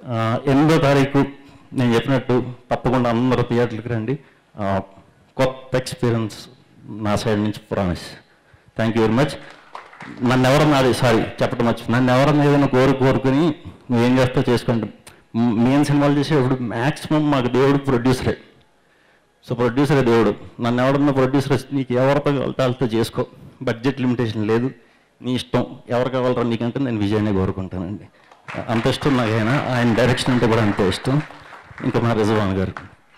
ఆ, ఎనిమిదో తారీఖు నేను చెప్పినట్టు తప్పకుండా అందరూ థియేటర్కి రండి ఆ, కొత్త ఎక్స్పీరియన్స్ నా సైడ్ నుంచి promise thank you very much నన్ను ఎవరన్నా అది సారీ చెప్పడం మర్చి నన్ను ఎవరన్నా ఏదైనా కోరు కోరుకుని నువ్వేం చేస్తావు చేసుకోండి మ్, నేను సినిమాలు చేసేటప్పుడు మ్యాక్సిమం మాకు దేవుడు ప్రొడ్యూసరే సో ప్రొడ్యూసరే దేవుడు నన్ను ఎవడన్నా ప్రొడ్యూసర్ వచ్చి నీకు ఎవరితో కావాలితే వాళ్ళతో చేసుకో బడ్జెట్ లిమిటేషన్ లేదు నీ ఇష్టం ఎవరు కావాలరా నీకంటే నేను విజయాన్ని కోరుకుంటానండి అంత ఇష్టం నాకు ఆయన ఆయన డైరెక్షన్ అంటే కూడా అంతే ఇష్టం ఇంకా మా రిజవాన్ గారు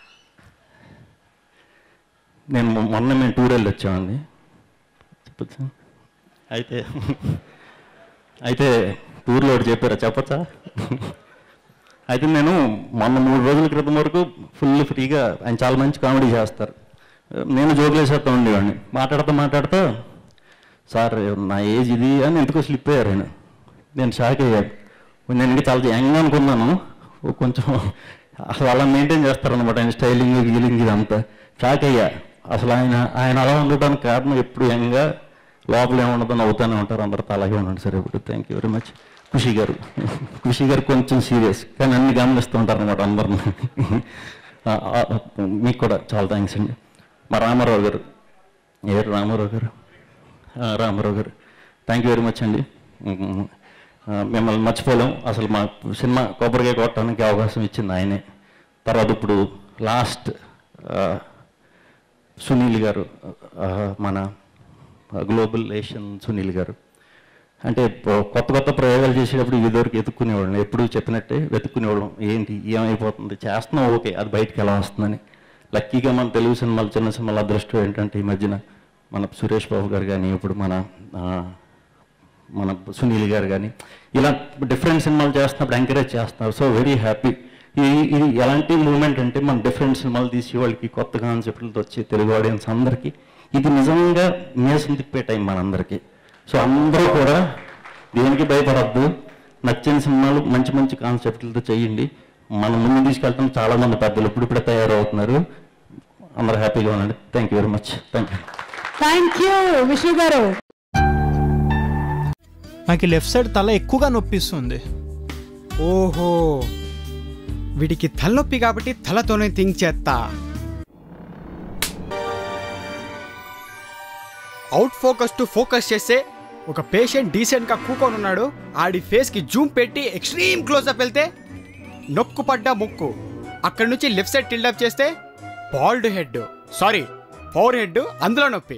నేను మొ- మొన్న మేము టూర్ వెళ్ళి వచ్చామండి చెప్పచ్చా అయితే అయితే టూర్లో ఒకటి చెప్పారా చెప్పచ్చా అయితే నేను మొన్న మూడు రోజుల క్రితం వరకు ఫుల్ ఫ్రీగా ఆయన చాలా మంచి కామెడీ చేస్తారు నేను జోకులు వేసేస్తా ఉండేవాడిని మాట్లాడుతూ మాట్లాడుతూ సార్ నా ఏజ్ ఇది అని ఎందుకో స్లిప్ అయ్యారు ఆయన నేను షాక్ అయ్యాను నేను ఇంకా చాలా యంగ్ అనుకున్నాను ఓ కొంచెం అసలు అలా మెయింటైన్ చేస్తారనమాట ఆయన స్టైలింగ్ గీలింగ్ ఇదంతా షాక్ అయ్యా అసలు ఆయన ఆయన అలా ఉండడానికి కారణం ఎప్పుడు యంగ్గా లోపల ఏముండదో నవ్వుతూనే ఉంటారు అందరితో అలాగే ఉండండి సార్ ఇప్పుడు thank you very much Khushi గారు ఖుషి గారు కొంచెం సీరియస్ కానీ అన్ని గమనిస్తూ ఉంటారు అనమాట అందరిని ఆ, ఆ, మీకు కూడా చాలా థ్యాంక్స్ అండి మా రామారావు గారు ఏ రామారావు గారు ఆ, రామారావు గారు థ్యాంక్ యూ వెరీ మచ్ అండి ఉమ్, ఆ, మిమ్మల్ని మర్చిపోలేం అసలు మా సినిమా కొబ్బరికాయ కొట్టడానికి అవకాశం ఇచ్చింది ఆయనే తర్వాత ఇప్పుడు లాస్ట్ సునీల్ గారు ఆ, మన గ్లోబల్ ఏషియన్ సునీల్ గారు అంటే ప- కొత్త కొత్త ప్రయోగాలు చేసేటప్పుడు ఇదివరకు ఎత్తుక్కునేవాళ్ళం ఎప్పుడు చెప్పినట్టే వెతుక్కునేవాళ్ళం ఏంటి ఏమైపోతుంది చేస్తున్నాం ఓకే అది బయటికి ఎలా వస్తుందని లక్కీగా మన తెలుగు సినిమాలు చిన్న సినిమాల అదృష్టం ఏంటంటే ఈ మధ్యన మన సురేష్ బాబు గారు కానీ ఇప్పుడు మన ఆ, మన సునీల్ గారు కానీ ఇలా డిఫరెంట్ సినిమాలు చేస్తున్నప్పుడు ఎంకరేజ్ చేస్తున్నారు సో వెరీ హ్యాపీ ఇది ఇది ఎలాంటి మూమెంట్ అంటే మన డిఫరెంట్ సినిమాలు తీసి వాళ్ళకి కొత్త కాన్సెప్ట్లతో వచ్చి తెలుగు ఆడియన్స్ అందరికీ ఇది నిజంగా మీసం తిప్పే టైం మనందరికీ సో అందరూ కూడా దేనికి భయపడద్దు నచ్చిన సినిమాలు మంచి మంచి కాన్సెప్ట్లతో చేయండి మనం ముందు తీసుకెళ్తాం చాలా మంది పెద్దలు ఇప్పుడు ఇప్పుడే తయారవుతున్నారు అందరూ హ్యాపీగా ఉండండి thank you very much thank you thank you Vishnu గారు నాకు లెఫ్ట్ సైడ్ తల ఎక్కువగా నొప్పిస్తుంది ఓహో వీడికి తలనొప్పి కాబట్టి తలతోనే థింక్ చేస్తా అవుట్ ఫోకస్ టు ఫోకస్ చేస్తే ఒక పేషెంట్ డీసెంట్గా కూకొని ఉన్నాడు ఆడి ఫేస్కి జూమ్ పెట్టి ఎక్స్ట్రీమ్ క్లోజ్అప్ వెళ్తే నొక్కు పడ్డ ముక్కు అక్కడి నుంచి లెఫ్ట్ సైడ్ టిల్డప్ చేస్తే bald head sorry power head అందులో నొప్పి